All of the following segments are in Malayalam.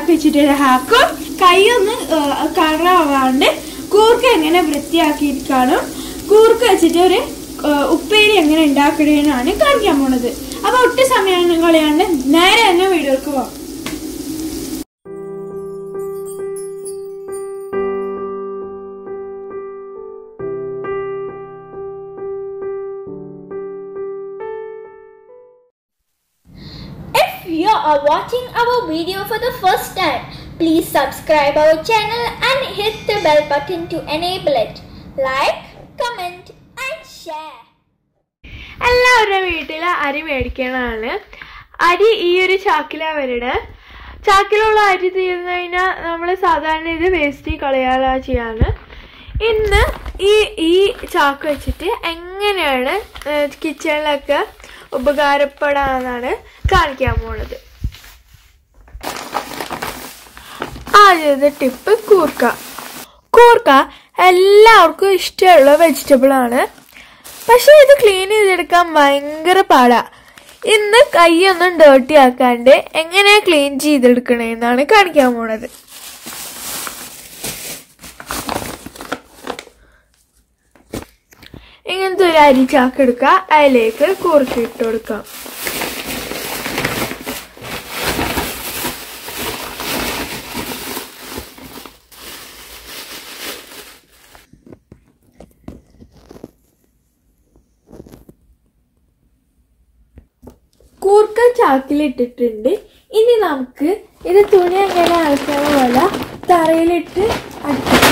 ചാക്ക് വെച്ചിട്ട് ഹാക്കും കൈയൊന്ന് കറാവാണ്ട് കൂർക്ക എങ്ങനെ വൃത്തിയാക്കിയിരിക്കാനും കൂർക്ക വെച്ചിട്ട് ഒരു ആ, ഉപ്പേരി എങ്ങനെ ഉണ്ടാക്കണേന്നാണ് കാണിക്കാൻ പോണത് അപ്പൊ ഒട്ടും സമയം കളയാണ്ട് നേരെ തന്നെ വീഡിയോക്ക് പോവാം If you are watching our video for the first time, please subscribe our channel and hit the bell button to enable it. Like, comment and share. എല്ലാവരുടെ വീട്ടിൽ അരി മേടിക്കണതാണ് അരി ഈ ഒരു ചാക്കിലാണ് വരുന്നത് ചാക്കിലുള്ള അരി തീർന്നു കഴിഞ്ഞാൽ നമ്മൾ സാധാരണ ഇത് വേസ്റ്റ് കളയാറാ ചെയ്യാണ് ഇന്ന് ഈ ഈ ചാക്ക് വെച്ചിട്ട് എങ്ങനെയാണ് കിച്ചണിലൊക്കെ ഉപകാരപ്പെടാന്നാണ് കാണിക്കാൻ പോണത് ആദ്യത്തെ ടിപ്പ് കൂർക്ക കൂർക്ക എല്ലാവർക്കും ഇഷ്ടമുള്ള വെജിറ്റബിൾ ആണ് പക്ഷെ ഇത് ക്ലീൻ ചെയ്തെടുക്കാൻ ഭയങ്കര പാടാ ഇന്ന് കൈയൊന്നും ഡേർട്ടി ആക്കാണ്ട് എങ്ങനെയാ ക്ലീൻ ചെയ്തെടുക്കണേന്നാണ് കാണിക്കാൻ പോണത് ഇങ്ങനത്തെ ഒരു അരി ചാക്ക് എടുക്കുക അതിലേക്ക് കൂർക്ക ഇട്ട് കൊടുക്കാം കൂർക്ക ചാക്കിലിട്ടിട്ടുണ്ട് ഇനി നമുക്ക് ഇത് തുണി എങ്ങനെ അലക്കണ പോലെ തറയിലിട്ട് അടിക്കാം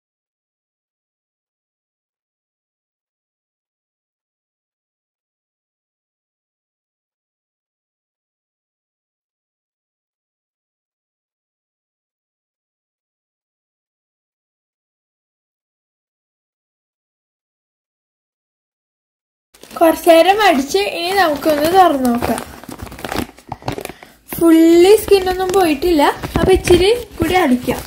കുറച്ചു നേരം അടിച്ച് ഇനി നമുക്കൊന്ന് തുറന്നു നോക്കാം ഫുള്ളി സ്കിന്നൊന്നും പോയിട്ടില്ല അപ്പൊ ഇച്ചിരി കൂടി അടിക്കാം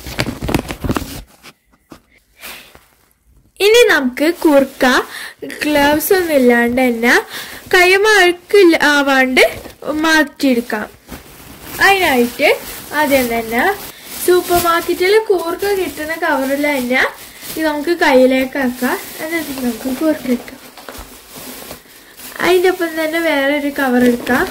ഇനി നമുക്ക് കുർക്ക ഗ്ലൗസ് ഒന്നും ഇല്ലാണ്ട് തന്നെ കൈമഴക്ക് ആവാണ്ട് മാറ്റിയെടുക്കാം അതിനായിട്ട് ആദ്യം തന്നെ സൂപ്പർ മാർക്കറ്റിൽ കൂർക്ക കിട്ടുന്ന കവറിൽ തന്നെ ഇത് നമുക്ക് കയ്യിലേക്ക് ആക്കാം എന്നിട്ട് നമുക്ക് കൂർക്ക എടുക്കാം അതിൻ്റെ ഒപ്പം തന്നെ വേറൊരു കവർ എടുക്കാം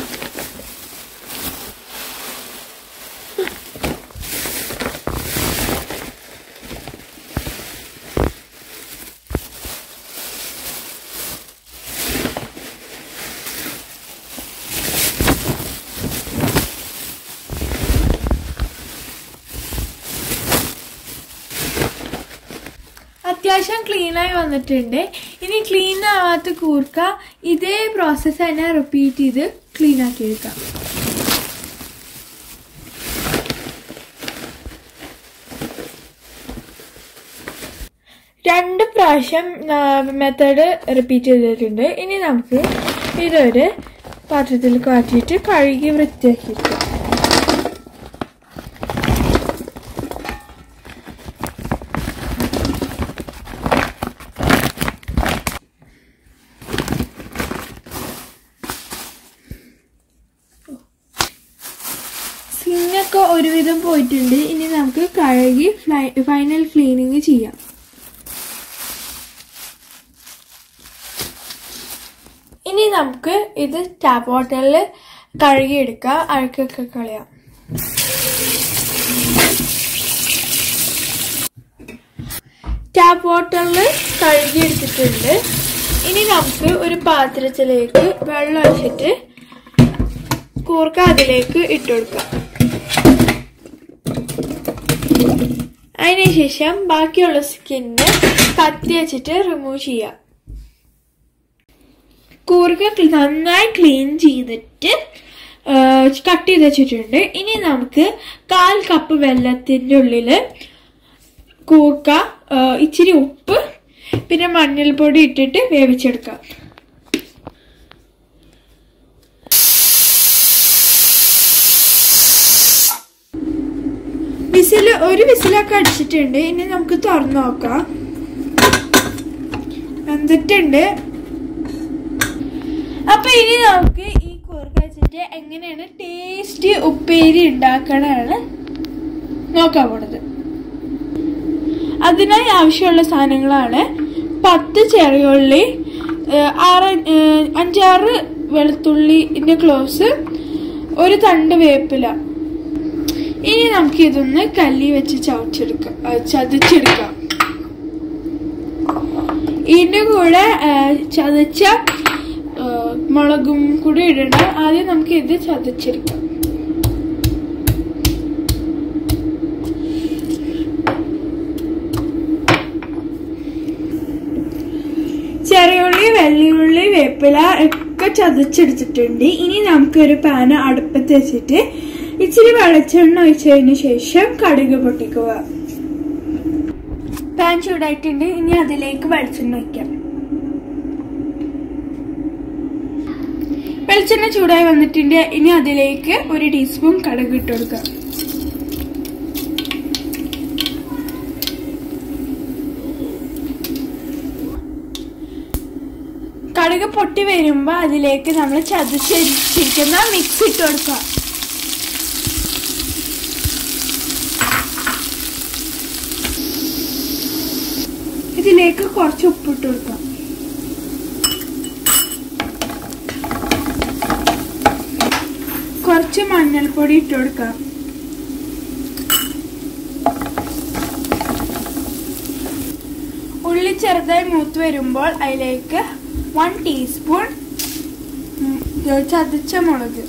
അത്യാവശ്യം ക്ലീനായി വന്നിട്ടുണ്ട് ഇനി ക്ലീൻ ആവാത്ത കൂർക്ക ഇതേ പ്രോസസ്സ് തന്നെ റിപ്പീറ്റ് ചെയ്ത് ക്ലീൻ ആക്കി എടുക്കാം രണ്ട് പ്രാവശ്യം മെത്തേഡ് റിപ്പീറ്റ് ചെയ്തിട്ടുണ്ട് ഇനി നമുക്ക് ഇതൊരു പാത്രത്തിൽ കാട്ടിയിട്ട് കഴുകി വൃത്തിയാക്കിയിരിക്കാം സ്കിന്നൊക്കെ ഒരുവിധം പോയിട്ടുണ്ട് ഇനി നമുക്ക് കഴുകി ഫൈനൽ ക്ലീനിങ് ചെയ്യാം ഇനി നമുക്ക് ഇത് ടാപ്പ് വാട്ടറിൽ കഴുകിയെടുക്കാം അഴുക്കൊക്കെ കളയാം ടാപ്പ് വാട്ടറിൽ കഴുകിയെടുത്തിട്ടുണ്ട് ഇനി നമുക്ക് ഒരു പാത്രത്തിലേക്ക് വെള്ളം ഒഴിച്ചിട്ട് കൂർക്ക അതിലേക്ക് ഇട്ടുകൊടുക്കാം അതിനുശേഷം ബാക്കിയുള്ള സ്കിന്ന് കത്തി വെച്ചിട്ട് റിമൂവ് ചെയ്യാം കൂർക്ക നന്നായി ക്ലീൻ ചെയ്തിട്ട് കട്ട് ചെയ്ത് വെച്ചിട്ടുണ്ട് ഇനി നമുക്ക് കാൽ കപ്പ് വെള്ളത്തിൻ്റെ ഉള്ളിൽ കൂർക്ക ആ, ഇച്ചിരി ഉപ്പ് പിന്നെ മഞ്ഞൾപ്പൊടി ഇട്ടിട്ട് വേവിച്ചെടുക്കാം വിസില് ഒരു വിസിലൊക്കെ അടിച്ചിട്ടുണ്ട് ഇനി നമുക്ക് തുറന്നു നോക്കാം വെന്തിട്ടുണ്ട് അപ്പൊ ഇനി നമുക്ക് ഈ കൂർക്ക വെച്ചിട്ട് എങ്ങനെയാണ് ടേസ്റ്റി ഉപ്പേരി ഉണ്ടാക്കണതാണ് നോക്കാൻ പോണത് അതിനായി ആവശ്യമുള്ള സാധനങ്ങളാണ് പത്ത് ചെറിയുള്ളി ഏഹ് ആറ് ഏഹ് അഞ്ചാറ് വെളുത്തുള്ളിന്റെ ക്ലോസ് ഒരു തണ്ട് വേപ്പില ഇനി നമുക്ക് ഇതൊന്ന് കല്ലി വെച്ച് ചവച്ചെടുക്കാം ആ, ചതച്ചെടുക്കാം ഇതിന്റെ കൂടെ ആ, ചതച്ച ആ, മുളകും കൂടി ഇടണം ആദ്യം നമുക്ക് ഇത് ചതച്ചെടുക്കാം ചെറിയുള്ളി വെള്ളിയുള്ളി വേപ്പില ഒക്കെ ചതച്ചെടുത്തിട്ടുണ്ട് ഇനി നമുക്കൊരു പാന് അടുപ്പത്ത് വെച്ചിട്ട് ഇച്ചിരി വെളിച്ചെണ്ണ ഒഴിച്ചതിന് ശേഷം കടുക് പൊട്ടിക്കുക പാൻ ചൂടായിട്ടുണ്ട് ഇനി അതിലേക്ക് വെളിച്ചെണ്ണ ഒഴിക്കാം വെളിച്ചെണ്ണ ചൂടായി വന്നിട്ടുണ്ട് ഇനി അതിലേക്ക് ഒരു ടീസ്പൂൺ കടുക് ഇട്ട് കൊടുക്കാം കടുക് പൊട്ടി വരുമ്പോ അതിലേക്ക് നമ്മൾ ചതച്ചിരിക്കുന്ന മിക്സ് ഇട്ട് കൊടുക്കാം ഇതിലേക്ക് കുറച്ച് ഉപ്പിട്ട് കൊടുക്കാം കുറച്ച് മഞ്ഞൾപ്പൊടി ഇട്ട് കൊടുക്കാം ഉള്ളി ചെറുതായി മൂത്ത് വരുമ്പോൾ അതിലേക്ക് വൺ ടീസ്പൂൺ ഉം, ചതച്ച മുളക്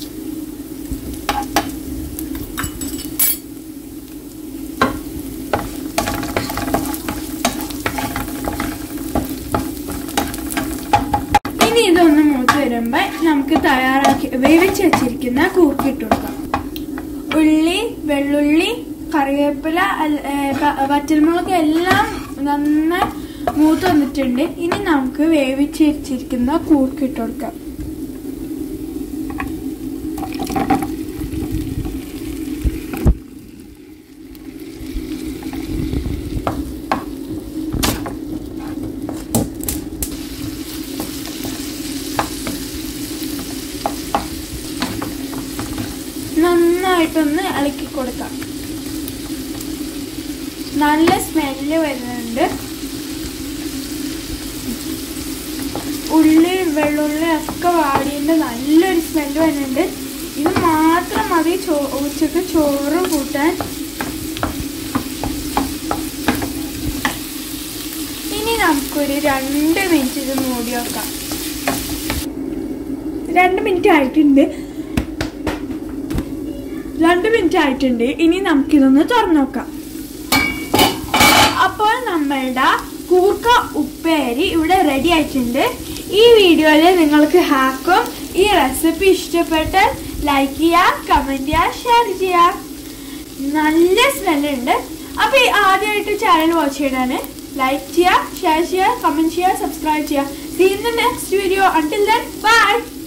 ഇനി ഇതൊന്ന് മൂത്ത് വരുമ്പോ നമുക്ക് തയ്യാറാക്കി വേവിച്ച് വെച്ചിരിക്കുന്ന കൂക്കിട്ട് കൊടുക്കാം ഉള്ളി വെള്ളുള്ളി കറിവേപ്പില അൽ- ഏ, പ- വറ്റൽമുളക് എല്ലാം നന്നായി മൂത്ത് വന്നിട്ടുണ്ട് ഇനി നമുക്ക് വേവിച്ച് വെച്ചിരിക്കുന്ന കൂക്കിട്ട് കൊടുക്കാം നന്നായിട്ടൊന്ന് ഇളക്കി കൊടുക്കാം നല്ല സ്മെല്ല് വരുന്നുണ്ട് ഉള്ളി വെള്ളുള്ളി ഒക്കെ വാടിയതിന്റെ നല്ലൊരു സ്മെല്ല് വരുന്നുണ്ട് ഇത് മാത്രം മതി ചോ ഉച്ചക്ക് ചോറ് കൂട്ടാൻ ഇനി നമുക്കൊരു രണ്ട് മിനിറ്റ് ഇത് മൂടി വെക്കാം രണ്ട് മിനിറ്റ് ആയിട്ടുണ്ട് രണ്ട് മിനിറ്റ് ആയിട്ടുണ്ട് ഇനി നമുക്കിതൊന്ന് തുറന്നു നോക്കാം അപ്പോൾ നമ്മളുടെ കൂർക്ക ഉപ്പേരി ഇവിടെ റെഡി ആയിട്ടുണ്ട് ഈ വീഡിയോയിൽ നിങ്ങൾക്ക് ഹാക്കും ഈ റെസിപ്പി ഇഷ്ടപ്പെട്ടാൽ ലൈക്ക് ചെയ്യുക കമന്റ് ചെയ്യുക ഷെയർ ചെയ്യുക നല്ല സ്മെല്ലുണ്ട് അപ്പൊ ഈ ആദ്യമായിട്ട് ചാനൽ വാച്ച് ചെയ്യണാണ് ലൈക്ക് ചെയ്യുക ഷെയർ ചെയ്യുക കമന്റ് ചെയ്യുക സബ്സ്ക്രൈബ് ചെയ്യുക see in the next video until then by